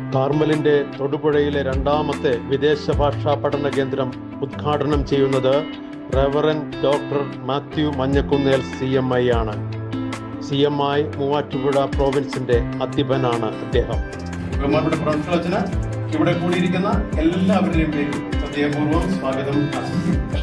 കാർമലിന്റെ തൊടുപുഴയിലെ രണ്ടാമത്തെ വിദേശ ഭാഷാ പഠന കേന്ദ്രം ഉദ്ഘാടനം ചെയ്യുന്നത് reverend doctor Mathew Manjakkunnel C M I ആണ് സി എം ഐ മൂവാറ്റുപുഴ പ്രോവിൻസിന്റെ അധിപനാണ് അദ്ദേഹം ബഹുമാനപ്പെട്ട പ്രൊഫസർ അച്ഛന് ഇവിടെ കൂടിയിരിക്കുന്ന എല്ലാവരുടെയും പേരിൽ ഹൃദയപൂർവ്വം സ്വാഗതം ആശംസിക്കുന്നു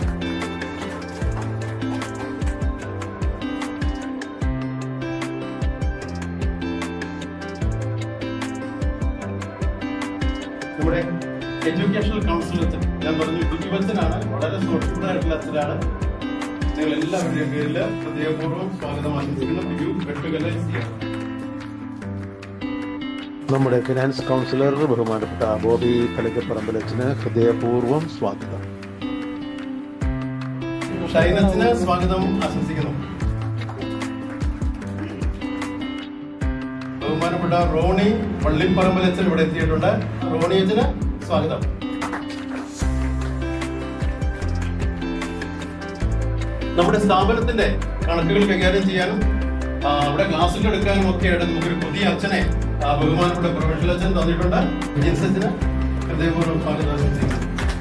നമ്മുടെ എഡ്യൂക്കേഷണൽ കൗൺസിൽ അച്ഛൻ ഞാൻ പറഞ്ഞു ബുദ്ധിവച്ചനാണ് വളരെ സോഷ്യലായിട്ടുള്ള അച്ഛനാണ് നിങ്ങൾ എല്ലാവരുടെയും പേരിൽ ഹൃദയപൂർവ്വം സ്വാഗതം ആശംസിക്കുന്നു ബിജു വെട്ടുകല്ല് ചെയ്യാം നമ്മുടെ ഫിനാൻസ് കൗൺസിലർ ബഹുമാനപ്പെട്ട ബോബി കലക്കപ്പറമ്പലച്ചിന് ഹൃദയപൂർവ്വം സ്വാഗതം ഷൈനത്തിന് സ്വാഗതം ആശംസിക്കുന്നു ബഹുമാനപ്പെട്ട റോണി വള്ളിപ്പറമ്പലച്ചൻ ഇവിടെ എത്തിയിട്ടുണ്ട് റോണി അച്ഛന് സ്വാഗതം നമ്മുടെ സ്ഥാപനത്തിന്റെ കണക്കുകൾ കൈകാര്യം ചെയ്യാനും ആ, അവിടെ ക്ലാസ്സുകൾ എടുക്കാനും ഒക്കെ ആയിട്ട് നമുക്കൊരു പുതിയ അച്ഛനെ ആ, ബഹുമാനപ്പെട്ട പ്രൊഫഷണൽ അച്ഛൻ തന്നിട്ടുണ്ട് വിജിൻസ് അച്ഛന് ഹൃദയപൂർവ്വം സ്വാഗതം ആശംസിക്കുന്നു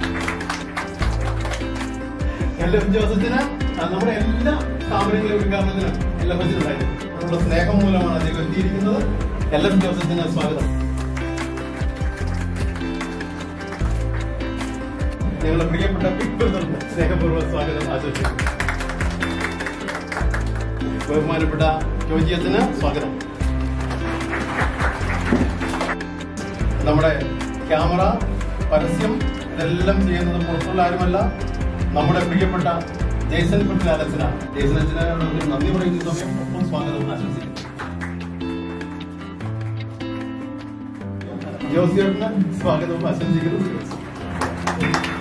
എൽ എഫ് ജോസഫിന് ആ, നമ്മുടെ എല്ലാ സ്ഥാപനങ്ങളിലും ഉദ്ഘാടനത്തിനും എൽ എഫ് ഉണ്ടായിരുന്നു നമ്മുടെ സ്നേഹം മൂലമാണ് അദ്ദേഹം എത്തിയിരിക്കുന്നത് എൽ എഫ് ജോസഫിന് സ്വാഗതം ഞങ്ങളുടെ പ്രിയപ്പെട്ട ബിഗ് ബ്രദറിന് സ്നേഹപൂർവ്വം സ്വാഗതം ആശംസിക്കുന്നു ബഹുമാനപ്പെട്ട ജോജിയത്തിന് സ്വാഗതം നമ്മുടെ ക്യാമറ പരസ്യം ഇതെല്ലാം ചെയ്യുന്നത് പുറത്തുള്ള ആരുമല്ല നമ്മുടെ പ്രിയപ്പെട്ട ജേസൺ കുട്ടിലാലച്ചനാണ് ജേസൺ അച്ഛനോട് ഒരു നന്ദി പറയുന്ന സമയം ഒപ്പം സ്വാഗതം ആശംസിക്കുന്നു ജോസിയേട്ടന് സ്വാഗതവും ആശംസിക്കുന്നു